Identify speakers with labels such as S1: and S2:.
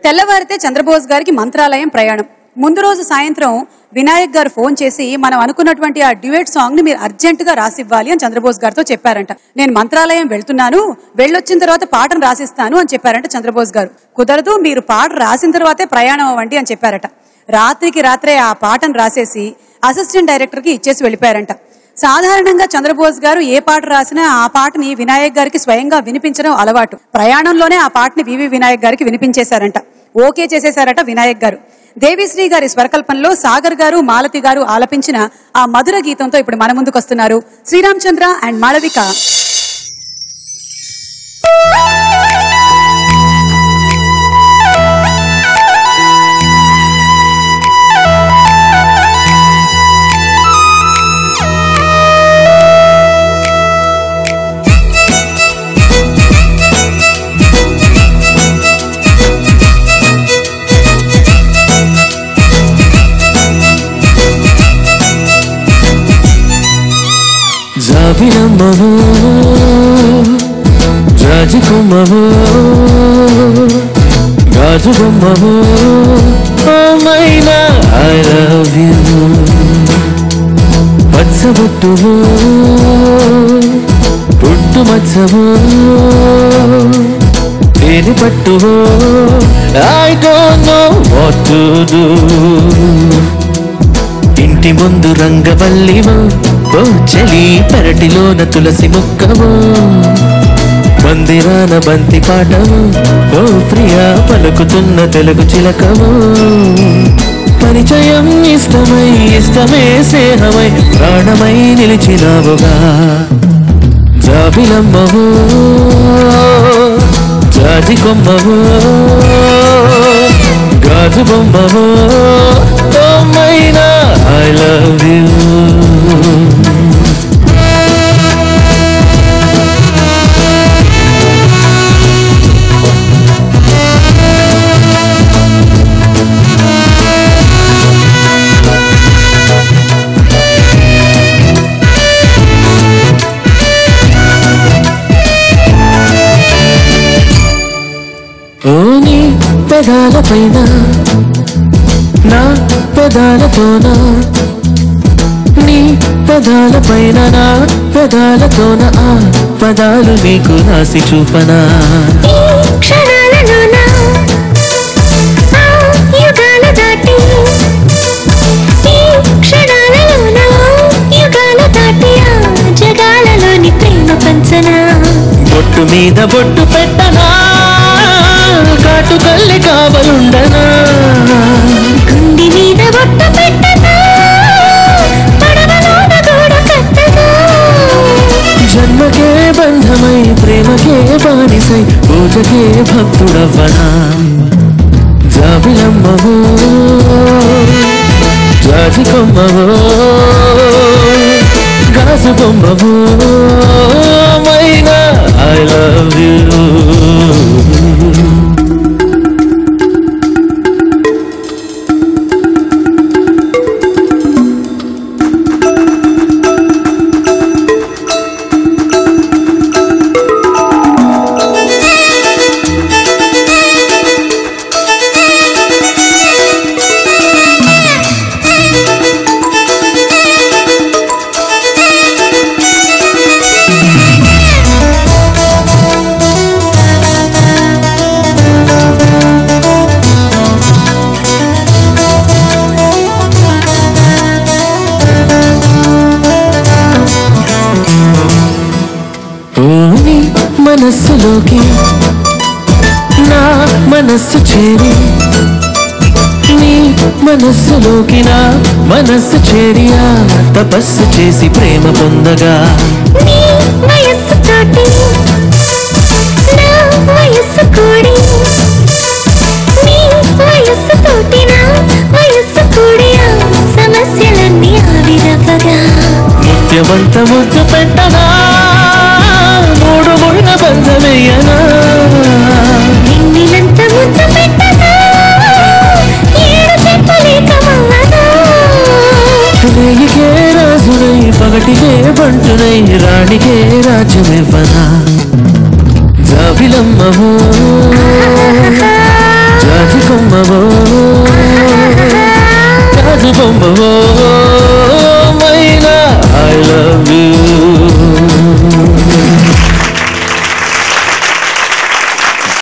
S1: తెల్లవారితే చంద్రబోస్ గారికి మంత్రాలయం ప్రయాణం ముందు రోజు సాయంత్రం వినాయక్ గారు ఫోన్ చేసి మనం అనుకున్నటువంటి ఆ డ్యూయట్ సాంగ్ ని మీరు అర్జెంట్ గా రాసివ్వాలి అని చంద్రబోస్ గారితో చెప్పారంట నేను మంత్రాలయం వెళ్తున్నాను వెళ్ళొచ్చిన తర్వాత పాటను రాసిస్తాను అని చెప్పారంట చంద్రబోస్ గారు కుదరదు మీరు పాట రాసిన తర్వాతే ప్రయాణం అవ్వండి అని చెప్పారట రాత్రికి రాత్రే ఆ పాటను రాసేసి అసిస్టెంట్ డైరెక్టర్ కి ఇచ్చేసి వెళ్ళిపోయారంట సాధారణంగా చంద్రబోస్ గారు ఏ పాట రాసినా ఆ పాటని వినాయక్ గారికి స్వయంగా వినిపించడం అలవాటు ప్రయాణంలోనే ఆ పాటని వివి వినాయక్ గారికి వినిపించేశారంట ఓకే చేసేశారట వినాయక్ గారు దేవిశ్రీ గారి స్వరకల్పనలో సాగర్ గారు మాలతి గారు ఆలపించిన ఆ మధుర గీతంతో ఇప్పుడు మన ముందుకు వస్తున్నారు శ్రీరామచంద్ర అండ్ మాళవిక
S2: జాబిలమ్మవో జాజికొమ్మవో గాజు బొమ్మవో ఓ మైనా ఐ లవ్ యూ పచ్చబొట్టువో పుట్టు మచ్చవో తేనె పట్టువో I don't know what to do ఇంటి ముందు రంగవల్లివో ఓ చలి పెరటిలోన తులసి ముక్కవో మందిరాన బంతి పాటవో ఓ ప్రియా పలుకుతున్న తెలుగు చిలకవో పరిచయం ఇష్టమై ఇష్టమే స్నేహమై ప్రాణమై నిలిచినావుగా జాబిలమ్మవో జాజి కొమ్మవో గాజు బొమ్మవో ఓ మైనా ఐ లవ్ యూ ఓ నీ పెదాల పైన నా పెదాలతోన నీ పెదాల పైన నా పెదాలతోన ఆ పదాలు నీకు రాసి చూపనా
S3: ఈ క్షణాలలోన ఆ యుగాల దాటి ఈ క్షణాలలోన యుగాల దాటి ఆ జగాలలోని ప్రేమ పంచనా
S2: బొట్టు మీద బొట్టు పెట్టనా కాటు కళ్ళి కావలుండనా
S3: గుండి మీద బొట్ట పెట్టనా పడవలోన గూడు కట్టనా
S2: జన్మకే బంధమై ప్రేమకే బానిసై పూజకే భక్తుడవ్వనా జాబిలమ్మవో జాజి కొమ్మవో గాజు బొమ్మవో మైనా ఐ లవ్ యూ ఓని మనస్సులోకి నా మనస్సు చేరి నీ మనస్సులోకి నా మనస్సు చేరి ఆ తపస్సు చేసి ప్రేమ పొందగా
S3: నీ వయస్సు తోటి నా వయస్సు కూడి నీ వయస్సు తోటి నా వయస్సు కూడి ఆ సమస్యలన్నీ ఆవిరవగా
S2: ముత్యమంత ముద్దు పెట్టనా మూడు ముళ్ళ బంధమేయనా
S3: నిన్నినంత ముద్దు పెట్టనా ఏడు చెప్పలేక మవ్వనా
S2: రేగికే రాజునై పగటికే బంటునై రాణికే రాజ్యమివ్వనా జాబిలమ్మవో జాజి బొమ్మవో గాజు బొమ్మవో